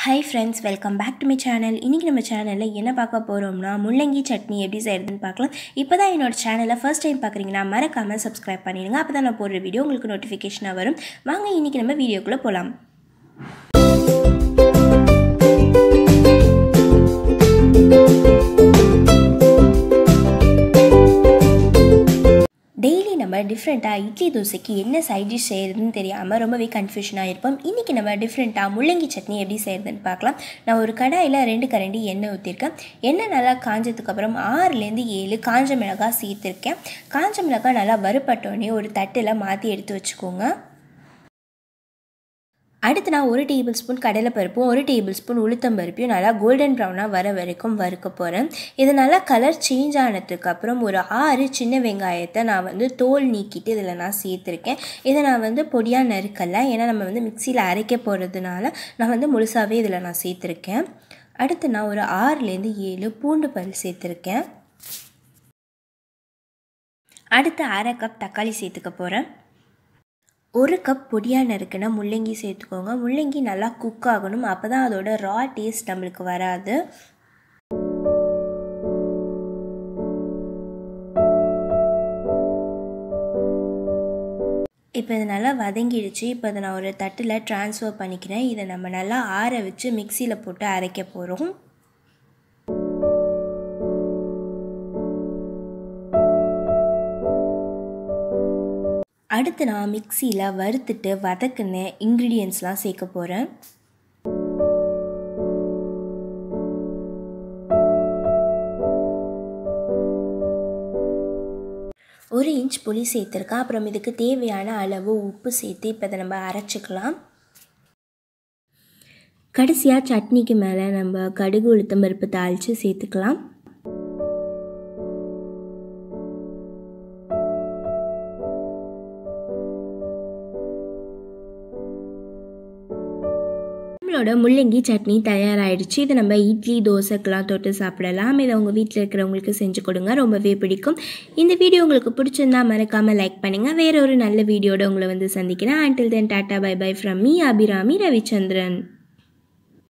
hi friends welcome back to my channel இன்றைக்கி நம்ம சேனலில் என்ன பார்க்க போகிறோம்னா முள்ளங்கி சட்னி எப்படி செய்கிறதுன்னு பார்க்கலாம் இப்போ தான் என்னோட சேனலை ஃபர்ஸ்ட் டைம் பார்க்குறீங்கன்னா மறக்காமல் சப்ஸ்கிரைப் பண்ணிடுங்க அப்போ தான் நான் போடுற வீடியோ உங்களுக்கு நோட்டிஃபிகேஷனாக வரும் வாங்க இன்றைக்கி நம்ம வீடியோக்குள்ளே போகலாம் டெய்லி நம்ம டிஃப்ரெண்ட்டாக இட்லி தோசைக்கு என்ன சைட் டிஷ் செய்கிறதுன்னு தெரியாமல் ரொம்பவே கன்ஃபியூஷனாக இருப்போம் இன்றைக்கி நம்ம டிஃப்ரெண்ட்டாக முள்ளங்கி சட்னி எப்படி செய்கிறதுன்னு பார்க்கலாம் நான் ஒரு கடாயில் ரெண்டு கரண்டி எண்ணெய் ஊற்றிருக்கேன் எண்ணெய் நல்லா காஞ்சதுக்கப்புறம் ஆறுலேருந்து ஏழு காஞ்ச மிளகாய் சேர்த்துருக்கேன் காஞ்ச மிளகாய் நல்லா வறுப்பட்டோடனே ஒரு தட்டில் மாற்றி எடுத்து வச்சுக்கோங்க அடுத்து நான் ஒரு டேபிள் ஸ்பூன் கடலைப்பருப்பும் ஒரு டேபிள் ஸ்பூன் உளுத்தம்பருப்பையும் நல்லா கோல்டன் ப்ரௌனாக வர வரைக்கும் வறுக்க போகிறேன் இது நல்லா கலர் சேஞ்ச் ஆனதுக்கப்புறம் ஒரு ஆறு சின்ன வெங்காயத்தை நான் வந்து தோல் நீக்கிட்டு இதில் நான் சேர்த்துருக்கேன் இதை நான் வந்து பொடியாக நறுக்கலை ஏன்னா நம்ம வந்து மிக்சியில் அரைக்க போகிறதுனால நான் வந்து முழுசாகவே இதில் நான் சேர்த்துருக்கேன் அடுத்து நான் ஒரு ஆறுலேருந்து ஏழு பூண்டு பல் சேர்த்துருக்கேன் அடுத்து அரை கப் தக்காளி சேர்த்துக்க போகிறேன் ஒரு கப் பொடியாக நறுக்கின முள்ளங்கி சேர்த்துக்கோங்க முள்ளங்கி நல்லா குக் ஆகணும் அப்போ தான் அதோட ரா டேஸ்ட் நம்மளுக்கு வராது இப்போ இது நல்லா வதங்கிடுச்சு இப்போ இதை நான் ஒரு தட்டில் ட்ரான்ஸ்ஃபர் பண்ணிக்கிறேன் இதை நம்ம நல்லா ஆற வச்சு மிக்சியில் போட்டு அரைக்க போகிறோம் அடுத்து நான் மிக்சியில் வறுத்துட்டு வதக்குன இன்க்ரீடியன்ஸ்லாம் சேர்க்க போகிறேன் ஒரு இன்ச் புளி சேர்த்துருக்கேன் அப்புறம் இதுக்கு தேவையான அளவு உப்பு சேர்த்து இப்போ இதை நம்ம அரைச்சிக்கலாம் கடைசியாக சட்னிக்கு மேலே நம்ம கடுகு உளுத்தம் பருப்பு தாளித்து சேர்த்துக்கலாம் நம்மளோட முள்ளங்கி சட்னி தயாராகிடுச்சு இதை நம்ம இட்லி தோசைக்கெலாம் தொட்டு சாப்பிடலாம் இதை உங்கள் வீட்டில் இருக்கிறவங்களுக்கு செஞ்சு கொடுங்க ரொம்பவே பிடிக்கும் இந்த வீடியோ உங்களுக்கு பிடிச்சிருந்தா மறக்காமல் லைக் பண்ணுங்கள் வேற ஒரு நல்ல வீடியோட உங்களை வந்து சந்திக்கிறேன் until then tata bye bye from me Abirami Ravichandran